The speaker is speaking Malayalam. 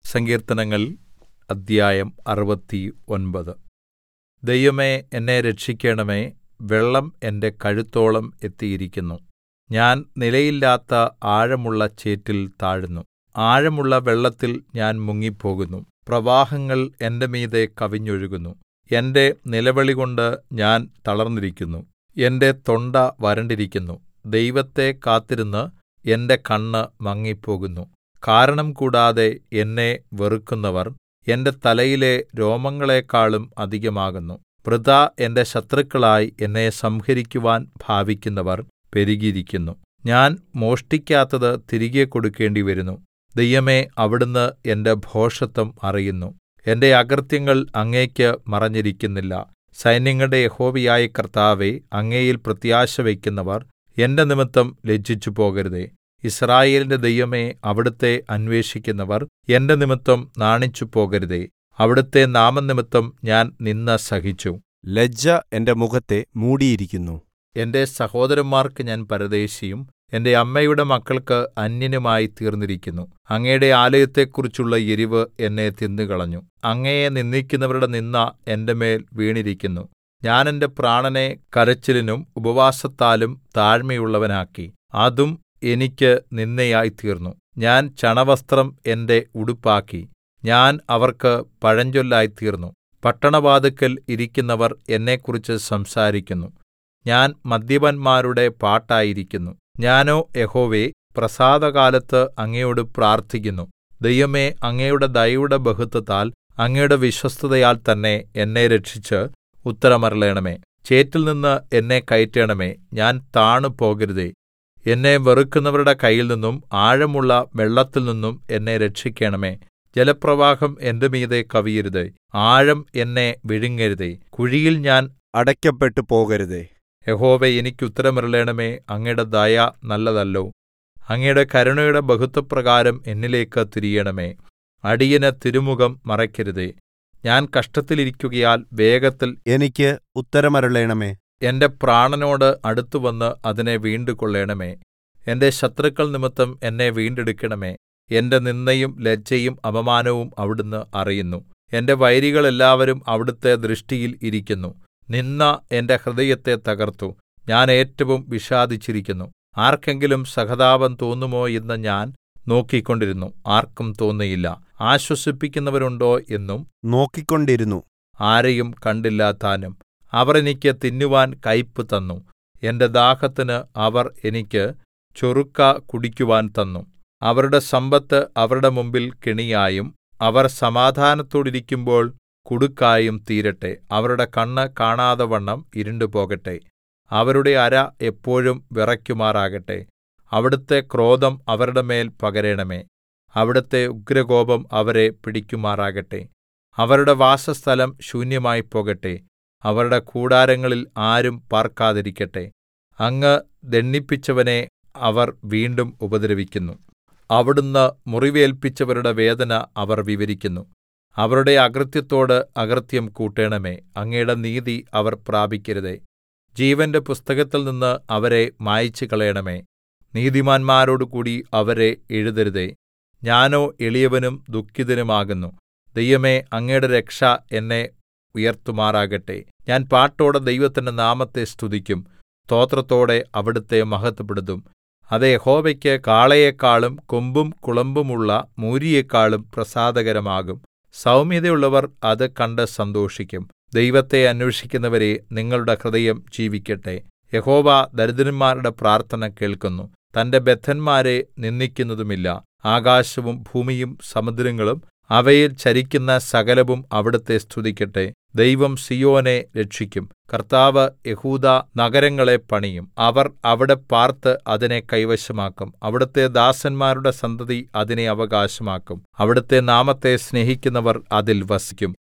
സങ്കീർത്തനങ്ങൾ അദ്ധ്യായം അറുപത്തി ഒൻപത് ദൈവമേ എന്നെ രക്ഷിക്കണമേ വെള്ളം എന്റെ കഴുത്തോളം എത്തിയിരിക്കുന്നു ഞാൻ നിലയില്ലാത്ത ആഴമുള്ള ചേറ്റിൽ താഴുന്നു ആഴമുള്ള വെള്ളത്തിൽ ഞാൻ മുങ്ങിപ്പോകുന്നു പ്രവാഹങ്ങൾ എന്റെ മീതെ കവിഞ്ഞൊഴുകുന്നു എന്റെ നിലവിളികൊണ്ട് ഞാൻ തളർന്നിരിക്കുന്നു എന്റെ തൊണ്ട വരണ്ടിരിക്കുന്നു ദൈവത്തെ കാത്തിരുന്ന് എന്റെ കണ്ണ് മങ്ങിപ്പോകുന്നു കാരണം കൂടാതെ എന്നെ വെറുക്കുന്നവർ എന്റെ തലയിലെ രോമങ്ങളെക്കാളും അധികമാകുന്നു വൃഥാ എന്റെ ശത്രുക്കളായി എന്നെ സംഹരിക്കുവാൻ ഭാവിക്കുന്നവർ പെരുകിയിരിക്കുന്നു ഞാൻ മോഷ്ടിക്കാത്തത് തിരികെ കൊടുക്കേണ്ടിവരുന്നു ദൈവമേ അവിടുന്ന് എന്റെ ഭോഷത്തം അറിയുന്നു എന്റെ അകൃത്യങ്ങൾ അങ്ങേക്ക് മറഞ്ഞിരിക്കുന്നില്ല സൈന്യങ്ങളുടെ യഹോവയായ കർത്താവേ അങ്ങയിൽ പ്രത്യാശ വയ്ക്കുന്നവർ എന്റെ നിമിത്തം ലജ്ജിച്ചുപോകരുതേ യിസ്രായേലിന്റെ ദൈവമേ അവിടുത്തെ അന്വേഷിക്കുന്നവർ എന്റെ നിമിത്തം നാണിച്ചുപോകരുതേ അവിടുത്തെ നാമംനിമിത്തം ഞാൻ നിന്ദ സഹിച്ചു ലജ്ജ എന്റെ മുഖത്തെ മൂടിയിരിക്കുന്നു എന്റെ സഹോദരന്മാർക്ക് ഞാൻ പരദേശിയും എന്റെ അമ്മയുടെ മക്കൾക്ക് അന്യനുമായി തീർന്നിരിക്കുന്നു അങ്ങയുടെ ആലയത്തെക്കുറിച്ചുള്ള എരിവ് എന്നെ തിന്നുകളഞ്ഞു അങ്ങയെ നിന്ദിക്കുന്നവരുടെ നിന്ദ എന്റെ മേൽ വീണിരിക്കുന്നു ഞാൻ എന്റെ പ്രാണനെ കരച്ചിലിനും ഉപവാസത്താലും താഴ്മയുള്ളവനാക്കി അതും എനിക്ക് നിന്ദയായി തീർന്നു ഞാൻ ചണവസ്ത്രം എന്റെ ഉടുപ്പാക്കി ഞാൻ അവർക്ക് പഴഞ്ചൊല്ലായി തീർന്നു പട്ടണവാതിക്കൽ ഇരിക്കുന്നവർ എന്നെക്കുറിച്ച് സംസാരിക്കുന്നു ഞാൻ മദ്യപന്മാരുടെ പാട്ടായിരിക്കുന്നു ഞാനോ യഹോവേ പ്രസാദകാലത്ത് അങ്ങയോട് പ്രാർത്ഥിക്കുന്നു ദൈവമേ അങ്ങയുടെ ദയയുടെ ബഹുത്വത്താൽ അങ്ങയുടെ വിശ്വസ്തതയാൽ തന്നെ എന്നെ രക്ഷിച്ച് ഉത്തരമരുളേണമേ ചേറ്റിൽ നിന്ന് എന്നെ കയറ്റണമേ ഞാൻ താണു പോകരുതേ എന്നെ വെറുക്കുന്നവരുടെ കയ്യിൽനിന്നും ആഴമുള്ള വെള്ളത്തിൽ നിന്നും എന്നെ രക്ഷിക്കണമേ ജലപ്രവാഹം എന്റെ മീതെ കവിയരുതേ ആഴം എന്നെ വിഴുങ്ങരുതേ കുഴിയിൽ ഞാൻ അടയ്ക്കപ്പെട്ടു പോകരുതേ യഹോവേ എനിക്ക് ഉത്തരമരുളേണമേ അങ്ങയുടെ ദയ നല്ലതല്ലോ അങ്ങയുടെ കരുണയുടെ ബഹുത്വപ്രകാരം എന്നിലേക്ക് തിരിയണമേ അടിയന് തിരുമുഖം മറയ്ക്കരുതേ ഞാൻ കഷ്ടത്തിലിരിക്കുകയാൽ വേഗത്തിൽ എനിക്ക് ഉത്തരമരുളേണമേ എന്റെ പ്രാണനോട് അടുത്തുവന്ന് അതിനെ വീണ്ടുകൊള്ളേണമേ എന്റെ ശത്രുക്കൾ നിമിത്തം എന്നെ വീണ്ടെടുക്കണമേ എന്റെ നിന്ദയും ലജ്ജയും അപമാനവും അവിടുന്ന് അറിയുന്നു എന്റെ വൈരികൾ എല്ലാവരും അവിടുത്തെ ദൃഷ്ടിയിൽ ഇരിക്കുന്നു നിന്ദ എന്റെ ഹൃദയത്തെ തകർത്തു ഞാൻ ഏറ്റവും വിഷാദിച്ചിരിക്കുന്നു ആർക്കെങ്കിലും സഹതാപം തോന്നുമോ എന്ന് ഞാൻ നോക്കിക്കൊണ്ടിരുന്നു ആർക്കും തോന്നിയില്ല ആശ്വസിപ്പിക്കുന്നവരുണ്ടോ എന്നും നോക്കിക്കൊണ്ടിരുന്നു ആരെയും കണ്ടില്ല താനും അവർ എനിക്ക് തിന്നുവാൻ കയ്പ് തന്നു എന്റെ ദാഹത്തിന് അവർ എനിക്ക് ചൊറുക്ക കുടിക്കുവാൻ തന്നു അവരുടെ സമ്പത്ത് അവരുടെ മുമ്പിൽ കെണിയായും അവർ സമാധാനത്തോടിരിക്കുമ്പോൾ കുടുക്കായും തീരട്ടെ അവരുടെ കണ്ണ് കാണാതവണ്ണം ഇരുണ്ടുപോകട്ടെ അവരുടെ അര എപ്പോഴും വിറയ്ക്കുമാറാകട്ടെ അവിടുത്തെ ക്രോധം അവരുടെ മേൽ പകരണമേ അവിടുത്തെ ഉഗ്രകോപം അവരെ പിടിക്കുമാറാകട്ടെ അവരുടെ വാസസ്ഥലം ശൂന്യമായി പോകട്ടെ അവരുടെ കൂടാരങ്ങളിൽ ആരും പാർക്കാതിരിക്കട്ടെ അങ്ങ് ദണ്ഡിപ്പിച്ചവനെ അവർ വീണ്ടും ഉപദ്രവിക്കുന്നു അവിടുന്ന് മുറിവേൽപ്പിച്ചവരുടെ വേദന അവർ വിവരിക്കുന്നു അവരുടെ അകൃത്യത്തോട് അകൃത്യം കൂട്ടേണമേ അങ്ങയുടെ നീതി അവർ പ്രാപിക്കരുതേ ജീവന്റെ പുസ്തകത്തിൽ നിന്ന് അവരെ മായിച്ചു കളയണമേ നീതിമാന്മാരോടുകൂടി അവരെ എഴുതരുതേ ഞാനോ എളിയവനും ദുഃഖിതനുമാകുന്നു ദൈവമേ അങ്ങയുടെ രക്ഷ എന്നെ ഉയർത്തുമാറാകട്ടെ ഞാൻ പാട്ടോടെ ദൈവത്തിന്റെ നാമത്തെ സ്തുതിക്കും സ്തോത്രത്തോടെ അവിടുത്തെ മഹത്വപ്പെടുത്തും അത് യഹോവയ്ക്ക് കാളയെക്കാളും കൊമ്പും കുളമ്പുമുള്ള മൂരിയെക്കാളും പ്രസാദകരമാകും സൗമ്യതയുള്ളവർ അത് കണ്ട് സന്തോഷിക്കും ദൈവത്തെ അന്വേഷിക്കുന്നവരെ നിങ്ങളുടെ ഹൃദയം ജീവിക്കട്ടെ യഹോവ ദരിദ്രന്മാരുടെ പ്രാർത്ഥന കേൾക്കുന്നു തന്റെ ബദ്ധന്മാരെ നിന്ദിക്കുന്നതുമില്ല ആകാശവും ഭൂമിയും സമുദ്രങ്ങളും അവയിൽ ചരിക്കുന്ന സകലവും അവിടുത്തെ സ്തുതിക്കട്ടെ ദൈവം സിയോനെ രക്ഷിക്കും കർത്താവ് യഹൂദാ നഗരങ്ങളെ പണിയും അവർ അവിടെ പാർത്ത് അതിനെ കൈവശമാക്കും അവിടുത്തെ ദാസന്മാരുടെ സന്തതി അതിനെ അവകാശമാക്കും അവിടുത്തെ നാമത്തെ സ്നേഹിക്കുന്നവർ അതിൽ വസിക്കും